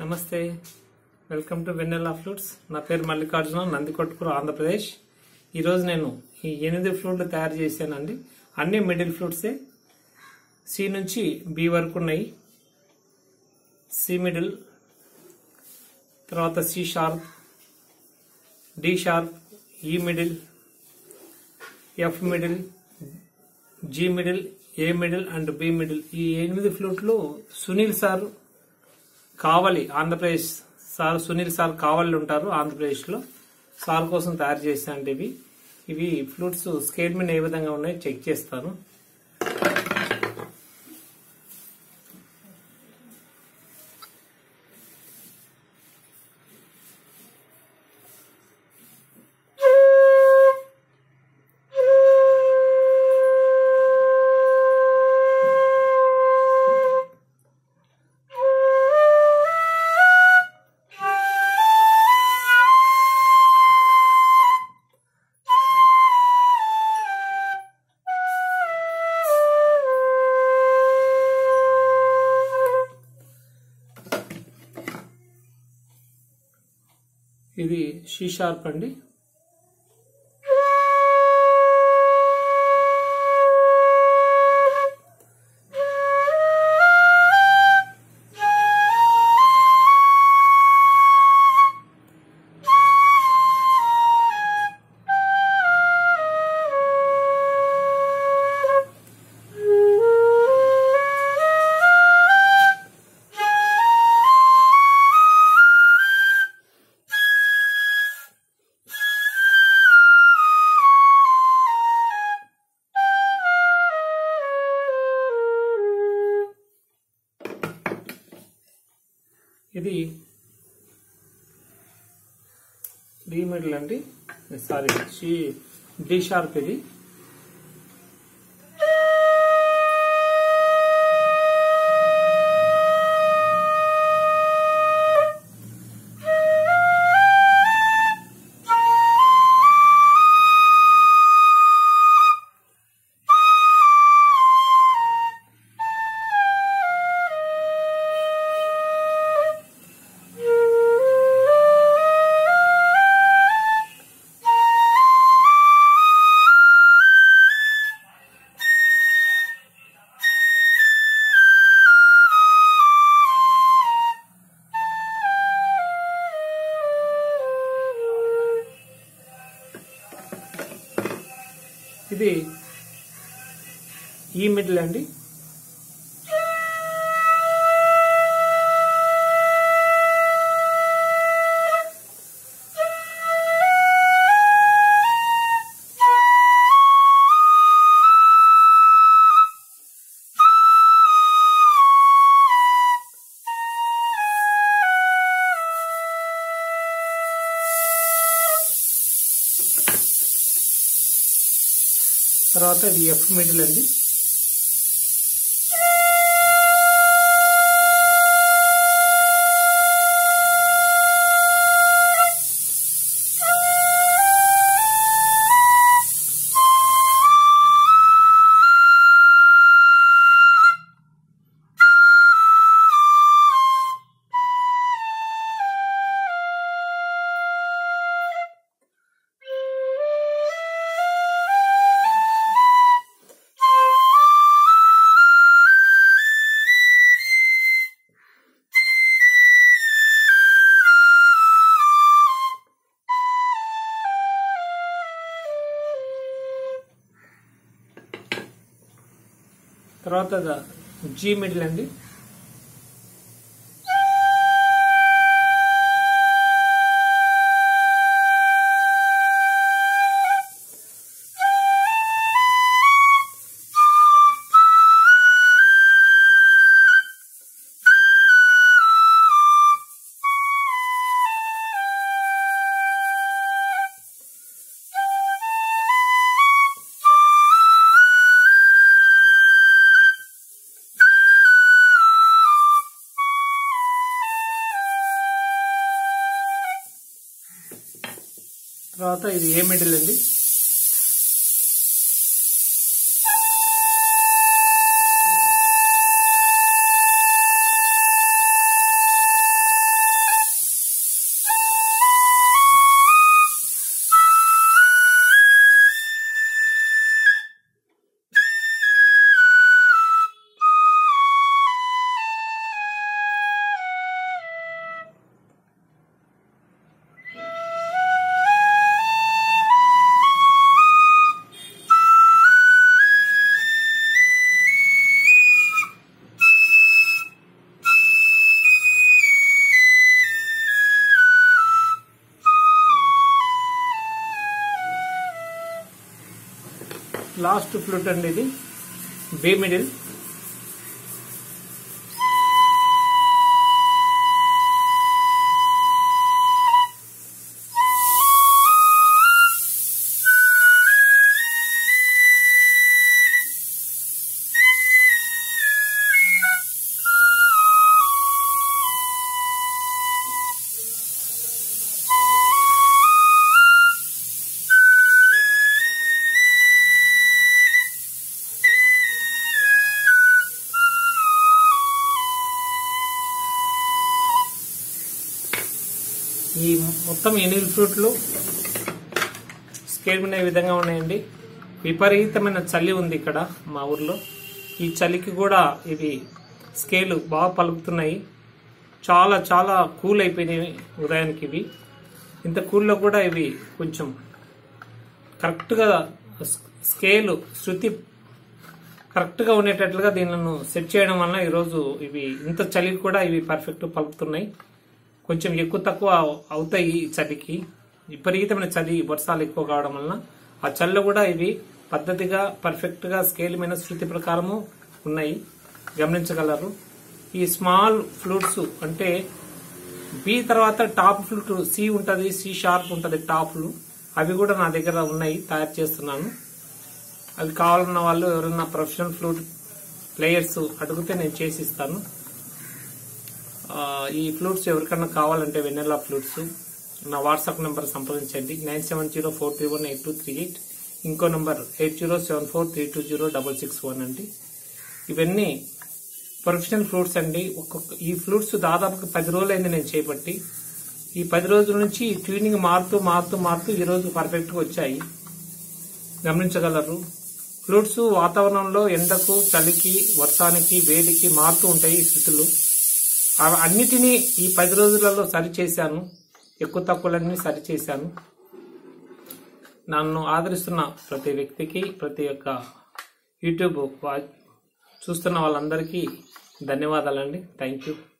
నమస్తే welcome to vanilla flutes నా పేరు మల్లికార్జున నందికొట్కూరు ఆంధ్రప్రదేశ్ ఈరోజు నేను ఈ ఎనిమిది ఫ్లూట్లు తయారు చేశానండి అన్ని మిడిల్ ఫ్లూట్సే సి నుంచి బి వరకు ఉన్నాయి సి మిడిల్ తర్వాత C sharp D sharp E middle F middle G middle A middle and B middle ఈ ఎనిమిది ఫ్లూట్లు Sunil sir Kavali Andhra Pradesh sir Sunil sir Kavali ఉంటారు ఆంధ్రప్రదేశ్లో సార్ కోసం తయారు చేశాను ఇవి ఇవి ఫ్లూట్స్ స్కేల్ మీద ఏ విధంగా ఉన్నాయో చెక్ చేస్తాను ఇది షీ షార్ప్ అండి ఇది డి మిడిల్ అండి సారీ షీ డి షార్ప్ ఇది ఇది ఈ మిడిల్ అండి తర్వాత ఇది ఎఫ్ మిడిల్ అండి తర్వాత జీ మిడిల్ అండి తర్వాత ఇది ఏ మిడిల్ అండి లాస్ట్ ఫ్లూట్ అండి ఇది బి మిడిల్ ఈ మొత్తం ఎనిమిది ఫ్రూట్లు స్కేల్ మీద ఈ విధంగా ఉన్నాయండి విపరీతమైన చలి ఉంది ఇక్కడ మా ఊర్లో ఈ చలికి కూడా ఇవి స్కేలు బాగా పలుకుతున్నాయి చాలా చాలా కూల్ అయిపోయినాయి ఉదయానికి ఇవి ఇంత కూల్లో కూడా ఇవి కొంచెం కరెక్ట్గా స్కేలు శృతి కరెక్ట్గా ఉండేటట్లుగా దీనిలను సెట్ చేయడం వల్ల ఈరోజు ఇవి ఇంత చలికి కూడా ఇవి పర్ఫెక్ట్ పలుకుతున్నాయి కొంచెం ఎక్కువ తక్కువ అవుతాయి ఈ చలికి విపరీతమైన చలి వర్షాలు ఎక్కువ కావడం వలన ఆ చలిలో కూడా ఇవి పద్ధతిగా పర్ఫెక్ట్ గా స్కేల్ మీద శృతి ప్రకారము ఉన్నాయి గమనించగలరు ఈ స్మాల్ ఫ్లూట్స్ అంటే బి తర్వాత టాప్ ఫ్లూట్ సి ఉంటది సి షార్ప్ ఉంటది టాప్లు అవి కూడా నా దగ్గర ఉన్నాయి తయారు చేస్తున్నాను అవి కావాలన్న వాళ్ళు ఎవరైనా ప్రొఫెషనల్ ఫ్లూట్ ప్లేయర్స్ అడిగితే నేను చేసి ఇస్తాను ఆ, ఈ ఫ్లూట్స్ ఎవరికన్నా కావాలంటే వెన్నెలా ఫ్లూట్స్ నా వాట్సాప్ నెంబర్ సంప్రదించండి nine seven zero four three one eight two three eight ఇంకో number eight zero seven four three two zero double six one అండి ఇవన్నీ ప్రొఫెషనల్ ఫ్లూట్స్ అండి ఒక్కొక్క ఈ ఫ్లూట్స్ దాదాపు పది రోజులైంది నేను చేపట్టి ఈ పది రోజుల నుంచి ఈ ట్యూనింగ్ మారుతూ మారుతూ మారుతూ ఈ రోజు పర్ఫెక్ట్ గా వచ్చాయి గమనించగలరు ఫ్లూట్స్ వాతావరణంలో ఎండకు చలికి వర్షానికి వేడికి మారుతూ ఉంటాయి ఈ స్థితులు అవి అన్నిటినీ ఈ పది రోజులలో సరి చేశాను ఎక్కువ తక్కువలన్నీ సరి చేశాను నన్ను ఆదరిస్తున్న ప్రతి వ్యక్తికి ప్రతి ఒక్క యూట్యూబ్ వా- చూస్తున్న వాళ్ళందరికీ ధన్యవాదాలండి థ్యాంక్ యూ